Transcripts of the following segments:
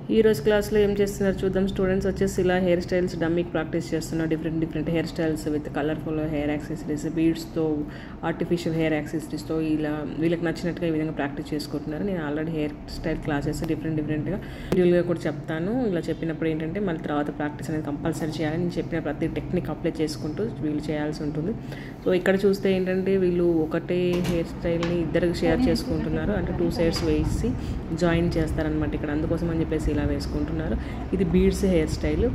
ఈ రోజు క్లాస్లో ఏం చేస్తున్నారు చూద్దాం స్టూడెంట్స్ వచ్చేసి ఇలా హెయిర్ స్టైల్స్ డమ్మిక్ ప్రాక్టీస్ చేస్తున్నారు different different hair styles with colourful hair accessories బీడ్స్తో ఆర్టిఫిషియల్ హెయిర్ యాక్సెసరీస్తో ఇలా వీళ్ళకి నచ్చినట్టుగా ఈ విధంగా ప్రాక్టీస్ చేసుకుంటున్నారు నేను already hair style classes different డిఫరెంట్గా వీడియోగా కూడా చెప్తాను ఇలా చెప్పినప్పుడు ఏంటంటే మళ్ళీ తర్వాత ప్రాక్టీస్ అనేది కంపల్సరీ చేయాలి నేను చెప్పిన ప్రతి టెక్నిక్ అప్లై చేసుకుంటూ వీళ్ళు చేయాల్సి ఉంటుంది సో ఇక్కడ చూస్తే ఏంటంటే వీళ్ళు ఒకటే హెయిర్ స్టైల్ని ఇద్దరు షేర్ చేసుకుంటున్నారు అంటే టూ సైడ్స్ వేసి జాయిన్ చేస్తారనమాట ఇక్కడ అందుకోసం అని చెప్పేసి ఇలా వేసుకుంటున్నారు ఇది బీడ్స్ హెయిర్ స్టైల్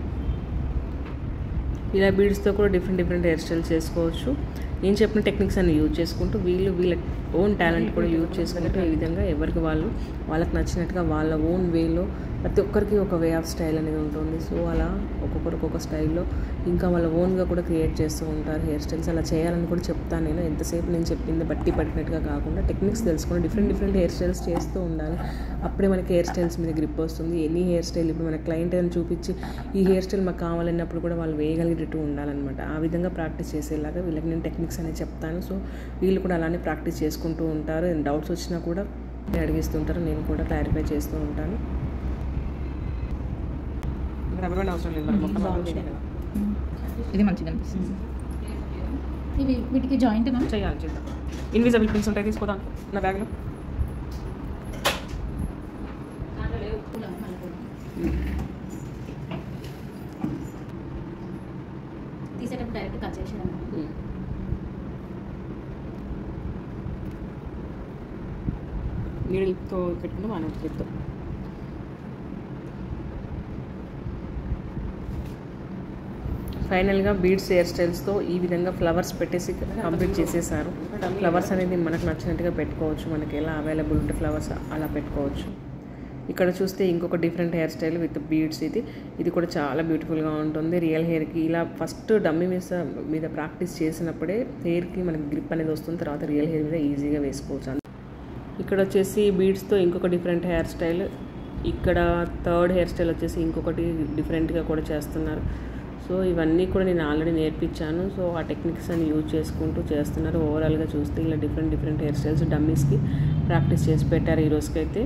ఇలా బీడ్స్తో కూడా డిఫరెంట్ డిఫరెంట్ హెయిర్ స్టైల్స్ చేసుకోవచ్చు నేను చెప్పిన టెక్నిక్స్ అన్ని యూజ్ చేసుకుంటూ వీళ్ళు వీళ్ళ ఓన్ టాలెంట్ కూడా యూజ్ చేసుకుంటూ ఈ విధంగా ఎవరికి వాళ్ళు వాళ్ళకి నచ్చినట్టుగా వాళ్ళ ఓన్ వేలో ప్రతి ఒక్కరికి ఒక వే ఆఫ్ స్టైల్ అనేది ఉంటుంది సో అలా ఒక్కొక్కరికి ఒక స్టైల్లో ఇంకా వాళ్ళ ఓన్గా కూడా క్రియేట్ చేస్తూ ఉంటారు హెయిర్ స్టైల్స్ అలా చేయాలని కూడా చెప్తాను నేను ఎంతసేపు నేను చెప్పింది బట్టి పట్టినట్టుగా కాకుండా టెక్నిక్స్ తెలుసుకొని డిఫరెంట్ డిఫరెంట్ హెయిర్ స్టైల్స్ చేస్తూ ఉండాలి అప్పుడే మనకి హెయిర్ స్టైల్స్ మీద గ్రిప్ వస్తుంది ఎనీ హెయిర్ స్టైల్ ఇప్పుడు మన క్లయింట్ అని చూపించి ఈ హెయిర్ స్టైల్ మాకు కావాలన్నప్పుడు కూడా వాళ్ళు వేయగలిగేటట్టు ఉండాలన్నమాట ఆ విధంగా ప్రాక్టీస్ చేసేలాగా వీళ్ళకి నేను టెక్నిక్స్ అనేది చెప్తాను సో వీళ్ళు కూడా అలానే ప్రాక్టీస్ చేసుకుంటూ ఉంటారు డౌట్స్ వచ్చినా కూడా అడిగిస్తుంటారు నేను కూడా క్లారిఫై చేస్తూ ఉంటాను రబ్బర్ బ్యాండ్ అవసరం లేదు మరి మొత్తం బాగుంది. అవసరం లేదా? ఇది మంచిగా అనిపిస్తుంది ఇవి వీటికి జాయింట్ చేయాలి చేద్దాం ఇన్విజిబుల్ పిన్స్ ఉంటాయి తీసుకోదాం నా బ్యాగ్లో తీసేటప్పుడు డైరెక్ట్ కట్ చేసేయడం నీళ్ళతో పెట్టుకుంటే బాగానే ఉంటుంది ఫైనల్గా బీడ్స్ హెయిర్ స్టైల్స్తో ఈ విధంగా ఫ్లవర్స్ పెట్టేసి కంప్లీట్ చేసేసారు ఫ్లవర్స్ అనేది మనకు నచ్చినట్టుగా పెట్టుకోవచ్చు మనకి ఎలా అవైలబుల్ ఉంటే ఫ్లవర్స్ అలా పెట్టుకోవచ్చు ఇక్కడ చూస్తే ఇంకొక different hair style with beads ఇది ఇది కూడా చాలా బ్యూటిఫుల్గా ఉంటుంది రియల్ హెయిర్కి ఇలా ఫస్ట్ డమ్మీ మీద మీద ప్రాక్టీస్ చేసినప్పుడే హెయిర్కి మనకి గ్రిప్ అనేది వస్తుంది తర్వాత రియల్ హెయిర్ మీద ఈజీగా వేసుకోవచ్చు ఇక్కడ వచ్చేసి బీడ్స్తో ఇంకొక డిఫరెంట్ హెయిర్ స్టైల్ ఇక్కడ థర్డ్ హెయిర్ స్టైల్ వచ్చేసి ఇంకొకటి డిఫరెంట్గా కూడా చేస్తున్నారు సో ఇవన్నీ కూడా నేను ఆల్రెడీ నేర్పించాను సో ఆ టెక్నిక్స్ అని యూజ్ చేసుకుంటూ చేస్తున్నారు ఓవరాల్గా చూస్తే ఇలా డిఫరెంట్ డిఫరెంట్ హెయిర్ స్టైల్స్ డమ్మీస్కి ప్రాక్టీస్ చేసి పెట్టారు ఈ రోజుకైతే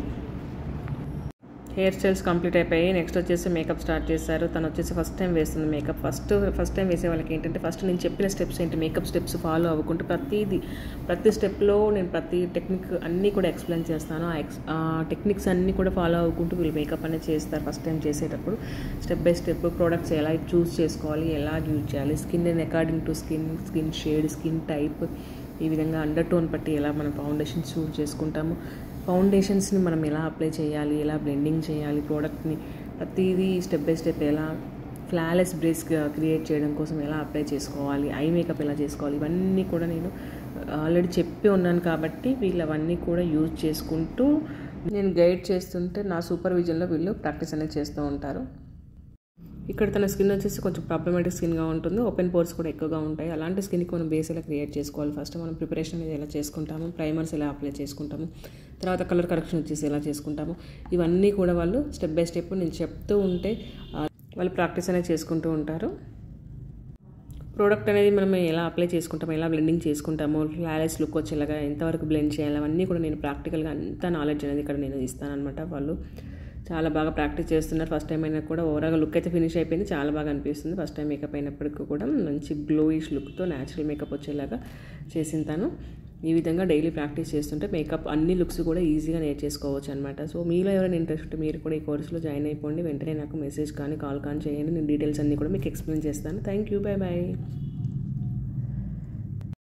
హెయిర్ స్టైల్స్ కంప్లీట్ అయిపోయి నెక్స్ట్ వచ్చేసి మేకప్ స్టార్ట్ చేశారు తను వచ్చేసి ఫస్ట్ టైం వేస్తుంది మేకప్ ఫస్ట్ ఫస్ట్ టైం వేసే వాళ్ళకి ఏంటంటే ఫస్ట్ నేను చెప్పిన స్టెప్స్ ఏంటి మేకప్ స్టెప్స్ ఫాలో అవ్వకుంటూ ప్రతిదీ ప్రతి స్టెప్లో నేను ప్రతి టెక్నిక్ అన్నీ కూడా ఎక్స్ప్లెయిన్ చేస్తాను ఆ ఎక్స్ ఆ టెక్నిక్స్ అన్నీ కూడా ఫాలో అవ్వకుంటూ వీళ్ళు మేకప్ అనేది చేస్తారు ఫస్ట్ టైం చేసేటప్పుడు స్టెప్ బై స్టెప్ ప్రోడక్ట్స్ ఎలా చూస్ చేసుకోవాలి ఎలా యూజ్ చేయాలి skin according to skin skin shade skin type ఈ విధంగా అండర్ టోన్ బట్టి ఎలా మనం ఫౌండేషన్ చూస్ చేసుకుంటాము ఫౌండేషన్స్ని మనం ఎలా అప్లై చేయాలి ఎలా బ్లెండింగ్ చేయాలి ప్రోడక్ట్ని ప్రతిదీ స్టెప్ బై స్టెప్ ఎలా ఫ్లాలెస్ బ్రేస్ క్రియేట్ చేయడం కోసం ఎలా అప్లై చేసుకోవాలి ఐ మేకప్ ఎలా చేసుకోవాలి ఇవన్నీ కూడా నేను ఆల్రెడీ చెప్పి ఉన్నాను కాబట్టి వీళ్ళు అవన్నీ కూడా యూజ్ చేసుకుంటూ నేను గైడ్ చేస్తుంటే నా సూపర్విజన్లో వీళ్ళు ప్రాక్టీస్ అనేది చేస్తూ ఉంటారు ఇక్కడ తన స్కిన్ వచ్చేసి కొంచెం ప్రాబ్లమేటిక్ స్కిన్గా ఉంటుంది ఓపెన్ పోర్స్ కూడా ఎక్కువగా ఉంటాయి అలాంటి స్కిన్కి మనం బేస్ ఎలా క్రియేట్ చేసుకోవాలి ఫస్ట్ మనం ప్రిపరేషన్ అనేది ఎలా చేసుకుంటాము ప్రైమర్స్ ఎలా అప్లై చేసుకుంటాము తర్వాత కలర్ కరెక్షన్ వచ్చేసి ఎలా చేసుకుంటాము ఇవన్నీ కూడా వాళ్ళు స్టెప్ బై స్టెప్ నేను చెప్తూ ఉంటే ఆ, వాళ్ళు ప్రాక్టీస్ అనేది చేసుకుంటూ ఉంటారు ప్రోడక్ట్ అనేది మనం ఎలా అప్లై చేసుకుంటాము ఎలా బ్లెండింగ్ చేసుకుంటాము ఫ్లాలెస్ లుక్ వచ్చేలాగా ఎంతవరకు బ్లెండ్ చేయాలి అవన్నీ కూడా నేను ప్రాక్టికల్గా అంత నాలెడ్జ్ అనేది ఇక్కడ నేను ఇస్తానన్నమాట వాళ్ళు చాలా బాగా ప్రాక్టీస్ చేస్తున్నారు ఫస్ట్ టైం అయినా కూడా ఓవరాల్గా లుక్ అయితే ఫినిష్ అయిపోయింది చాలా బాగా అనిపిస్తుంది ఫస్ట్ టైం మేకప్ అయినప్పటికీ కూడా మంచి గ్లోయిష్ లుక్తో న్యాచురల్ మేకప్ వచ్చేలాగా చేసిన తను ఈ విధంగా డైలీ ప్రాక్టీస్ చేస్తుంటే మేకప్ అన్ని లుక్స్ కూడా ఈజీగా నేర్చేసుకోవచ్చు అనమాట సో మీలో ఎవరైనా ఇంట్రెస్ట్ ఉంటే మీరు కూడా ఈ కోర్సులో జాయిన్ అయిపోండి వెంటనే నాకు మెసేజ్ కానీ కాల్ కానీ చేయండి నేను డీటెయిల్స్ అన్నీ కూడా మీకు ఎక్స్ప్లెయిన్ చేస్తాను థ్యాంక్ యూ బై బాయ్